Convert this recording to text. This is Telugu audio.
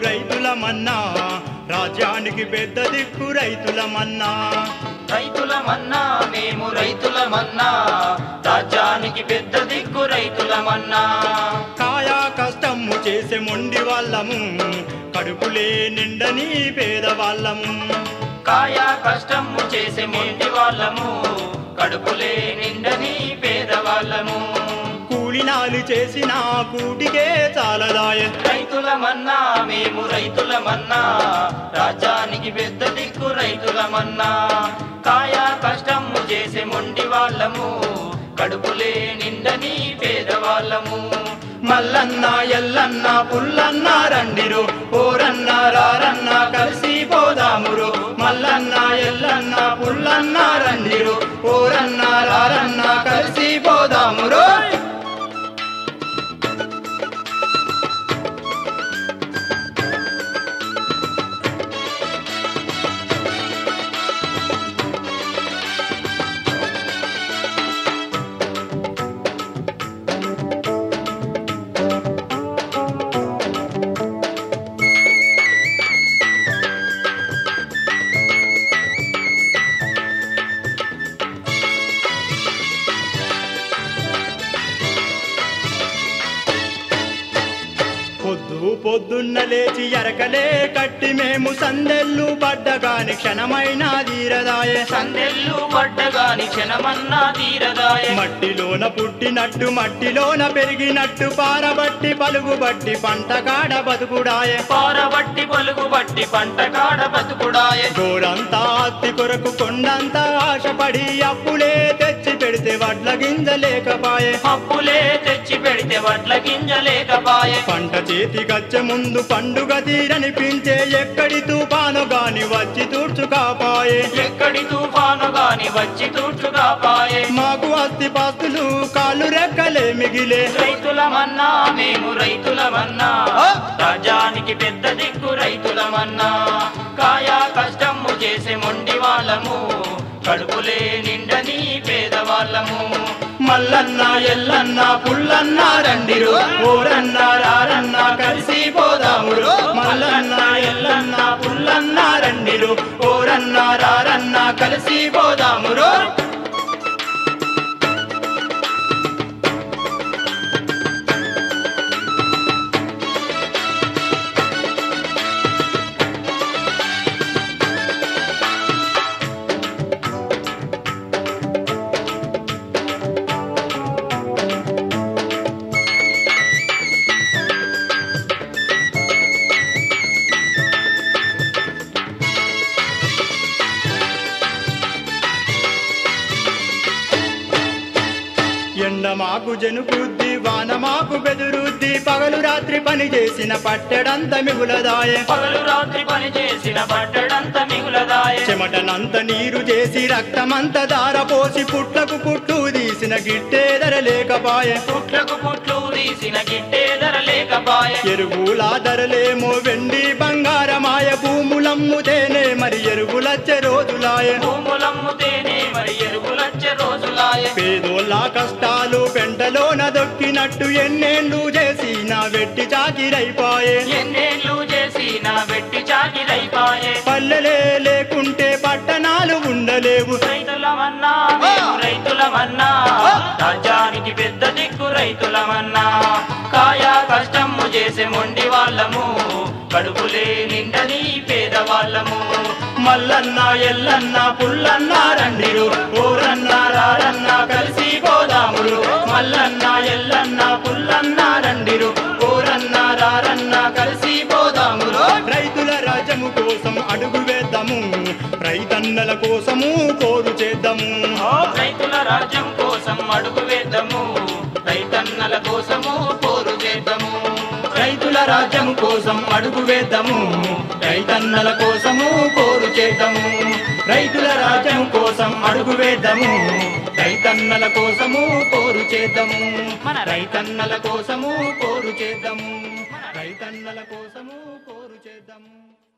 రైతులమన్నా రాజ్యానికి పెద్ద దిక్కు రైతులమన్నా రైతులమన్నా మేము రైతులమన్నా రాజ్యానికి పెద్ద దిక్కు రైతులమన్నా కాయా కష్టము చేసే మొండి వాళ్ళము కడుపులే నిండని పేదవాళ్ళము కాయా కష్టము చేసే మొండి వాళ్ళము కడుపులే నిండని పేదవాళ్ళము కూలినాలు చేసిన కూటికే చాలదాయ రైతులమన్నా మేము రైతులమన్నా రాజ్యానికి పెద్ద దిక్కు రైతులమన్నా కాయా కష్టము చేసే మొండి వాళ్ళము కడుపులే నిండని పేదవాళ్ళము మల్లన్న ఎల్లన్న పుల్లన్న రండిరు ఓరన్న రారన్న కలిసి పోదామురు మల్లన్న ఎల్లన్న పుల్లన్న రండిరు ఓరన్న రారన్న కలిసి పోదామురు పొద్దు పొద్దున్న లేచి ఎరకలే కట్టి మేము సందెల్లు పడ్డగాని క్షణమైన తీరదాయే సందెల్లు పడ్డగాని క్షణమన్నా తీరదాయ మట్టిలోన పుట్టినట్టు మట్టిలోన పెరిగినట్టు పారబట్టి పలుగుబట్టి పంట కాడ బతుకుడాయే పారబట్టి పలుగు బట్టి పంట కాడ బతుకుడాయ గోరంతా అత్తి కొరకు కొండంతా ఆశపడి అప్పులే తెచ్చి పెడితే వడ్ల గింజ లేకపాయే అప్పులే తెచ్చి పెడితే వడ్ల గింజ లేకపాయే పంట చేతికచ్చే ముందు పండుగ తీరనిపించే ఎక్కడి తుఫాను గాని వచ్చి తూర్చుకాపాయే ఎక్కడి తుఫాను గాని వచ్చి తూర్చుగా పాయే మాకు అస్తి పాస్తులు కాళ్ళు రెక్కలే మిగిలే రైతులమన్నా మేము రైతులమన్నా రాజ్యానికి పెద్ద దిక్కు రైతులమన్నా కాయా కష్టము చేసే మొండి వాళ్ళము కడుపులే నిండని పేదవాళ్ళము మల్లన్న ఎల్లన్న పుల్లన్న రండిరు ఊరన్న రారన్న కలిసి పోదామురు మల్లన్న ఎల్లన్న పుల్లన్న రండిరు ఊరన్న రారన్న కలిసి పోదామురు ఎండ మాకు జనుకుద్ది వాన మాకు బెదురుద్ది పగలు రాత్రి పని చేసిన పట్టెడంత మిగులదాయే పగలు రాత్రి పని చేసిన పట్టడంత మిగులదాయ చెమటనంత నీరు చేసి రక్తమంత దారపోసి పుట్లకు పుట్టు తీసిన గిట్టేదర లేకపాయే పుట్లకు పుట్లు తీసిన గిట్టే ధర లేకపాయ ఎరువుల ధరలేమో వెండి బంగారమాయ భూములమ్ముతేనే మరి ఎరువులచ్చే రోజులాయ భూములమ్ముతేనే మరి ఎరువులచ్చే రోజులాయ పేదోళ్ళ కష్టాలు పెంటలోన దొక్కినట్టు ఎన్నేళ్ళు చేసి నా వెట్టి చాకిరైపాయే ఎన్నేళ్ళు చేసి నా వెట్టి చాకిరైపాయే పల్లెలే లేకుంటే పట్టణాలు ఉండలేవు రైతులమన్నా మేము రైతులమన్నా రాజ్యానికి పెద్ద దిక్కు రైతులమన్నా కాయా కష్టము చేసే మొండి వాళ్ళము కడుపులే నిండని పేదవాళ్ళము మల్లన్న ఎల్లన్న పుల్లన్న రండిరు ఊరన్న రారన్న కలిసి పోదామురు మల్లన్న ఎల్లన్న పుల్లన్న రండిరు ఊరన్న రారన్న కలిసి పోదామురు రైతుల రాజ్యము కోసం అడుగు వేద్దాము రైతన్నల కోసము కోరు చేద్దాము రైతుల రాజ్యం కోసం అడుగు వేద్దాము రైతన్నల కోసము పోరు చేద్దాము రైతుల రాజ్యం కోసం అడుగు వేద్దాము రైతన్నల కోసము కోరు చేద్దాము రైతుల రాజ్యం కోసం అడుగు వేద్దాము రైతన్నల కోసము కోరు చేద్దాము మన రైతన్నల కోసము కోరు చేద్దాము రైతన్నల కోసము కోరు చేద్దాము